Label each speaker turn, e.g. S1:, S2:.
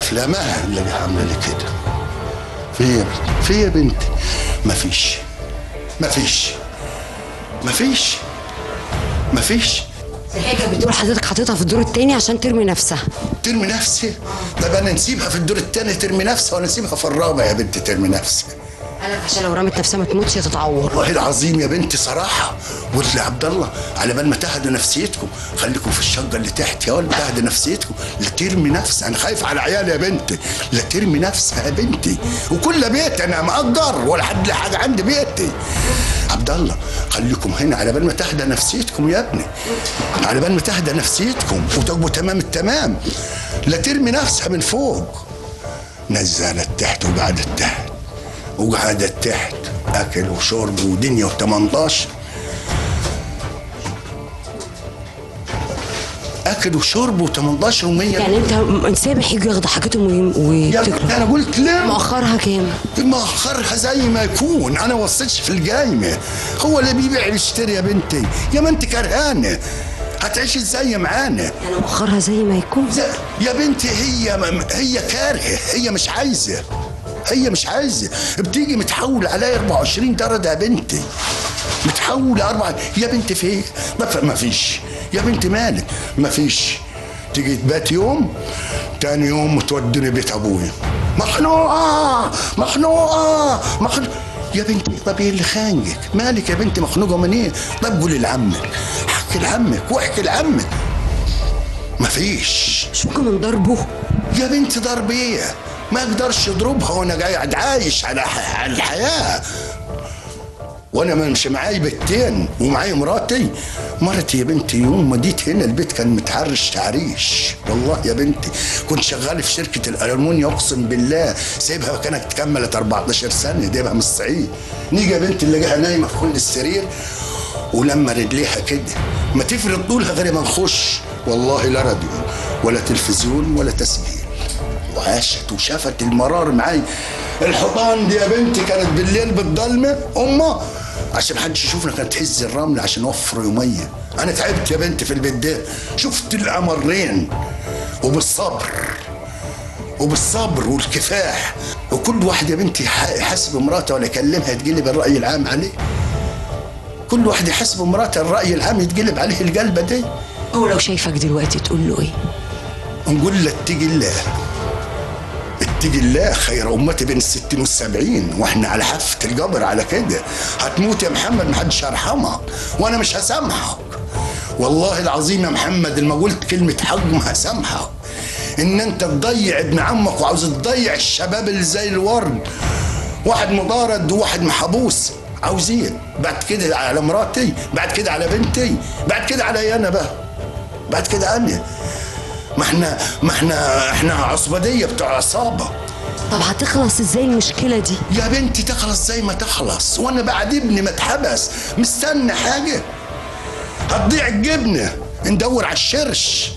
S1: لا ما اللي عامله لي كده في إيه يا بنتي في إيه يا بنتي مفيش مفيش مفيش مفيش
S2: هي كانت بتقول حضرتك حاططها في الدور التاني عشان ترمي نفسها
S1: ترمي نفسي طب انا نسيبها في الدور الثاني ترمي نفسها ولا نسيبها في الرابع يا بنتي ترمي نفسها
S2: قالك عشان لو رمت نفسها ما تموتش تتعور
S1: والله العظيم يا بنتي صراحة واللي عبد الله على بال ما تهدوا نفسيتكم خليكم في الشقة اللي تحت يا ولد تهدوا نفسيتكم لا ترمي نفسها أنا خايف على عيالي يا بنتي لا ترمي نفسها يا بنتي وكل بيت أنا مأجر ولا حد له حاجة عند بيتي عبد الله خليكم هنا على بال ما تهدى نفسيتكم يا ابني على بال ما تهدى نفسيتكم وتبقوا تمام التمام لا ترمي نفسها من فوق نزلت تحت وقعدت تحت وقعدت تحت اكل وشرب ودنيا و18 اكل وشرب و18 و100
S2: يعني انت سامح يجي ياخد حاجتهم
S1: يا
S2: ويتكلوا
S1: بنتي انا قلت ليه
S2: مؤخرها كام؟
S1: مأخرها زي ما يكون انا وصيتش في القايمه هو اللي بيبيع ويشتري يا بنتي يا ما انت كرهانه هتعيشي ازاي معانا
S2: يعني مؤخرها زي ما يكون
S1: زي- يا بنتي هي هي كارهه هي مش عايزه هي مش عايزه بتيجي متحول عليا 24 درجه يا بنتي متحول أربعة يا بنتي في ايه؟ ما ما فيش يا بنتي مالك ما فيش تيجي تبات يوم تاني يوم تودني بيت ابويا مخنوقه مخنوقه مخنوقه يا بنتي طب ايه اللي خانقك؟ مالك يا بنتي مخنوقه من ايه؟ طب قولي لعمك حكي لعمك واحكي لعمك مفيش
S2: مش ممكن من ضربه
S1: يا بنتي ضرب ايه ما اقدرش اضربها وانا قاعد عايش على ح- على الحياه وانا مش معاي بنتين ومعاي مراتي مرتي يا بنتي يوم ما جيت هنا البيت كان متحرش تعريش والله يا بنتي كنت شغال في شركه الالومنيا اقسم بالله سايبها كانت كملت 14 سنه جايبها من الصعيد نيجي يا بنتي نلاقيها نايمه في كل السرير ولما رجليها كده ما تفرد طولها غير ما نخش والله لا راديو ولا تلفزيون ولا تسجيل وعاشت وشافت المرار معاي الحيطان دي يا بنتي كانت بالليل بالضلمه امه عشان محدش يشوفنا كانت تهز الرمل عشان نوفر يوميه انا تعبت يا بنتي في البيت ده شفت الامرين وبالصبر وبالصبر والكفاح وكل واحد يا بنتي ح- يحاسب مراته ولا يكلمها يتقلب الراي العام عليه كل واحد يحاسب مراته الراي العام يتقلب عليه القلبه دي
S2: هو لو شايفك دلوقتي تقول له ايه؟
S1: نقول له اتقي الله اتقي الله خير امتي بين الستين والسبعين واحنا على حافة القبر على كده هتموت يا محمد محدش هيرحمك وانا مش هسامحك والله العظيم يا محمد لما قلت كلمة حق ما هسامحك ان انت تضيع ابن عمك وعاوز تضيع الشباب اللي زي الورد واحد مطارد وواحد محبوس عاوزين بعد كده على مراتي بعد كده على بنتي بعد كده علي انا بقى بعد كده انا ما احنا ما احنا احنا عصبجيه بتوع عصابه
S2: طب هتخلص ازاي المشكله دي؟
S1: يا بنتي تخلص زي ما تخلص وانا بعد ابني ما اتحبس مستني حاجه هتضيع الجبنه ندور على الشرش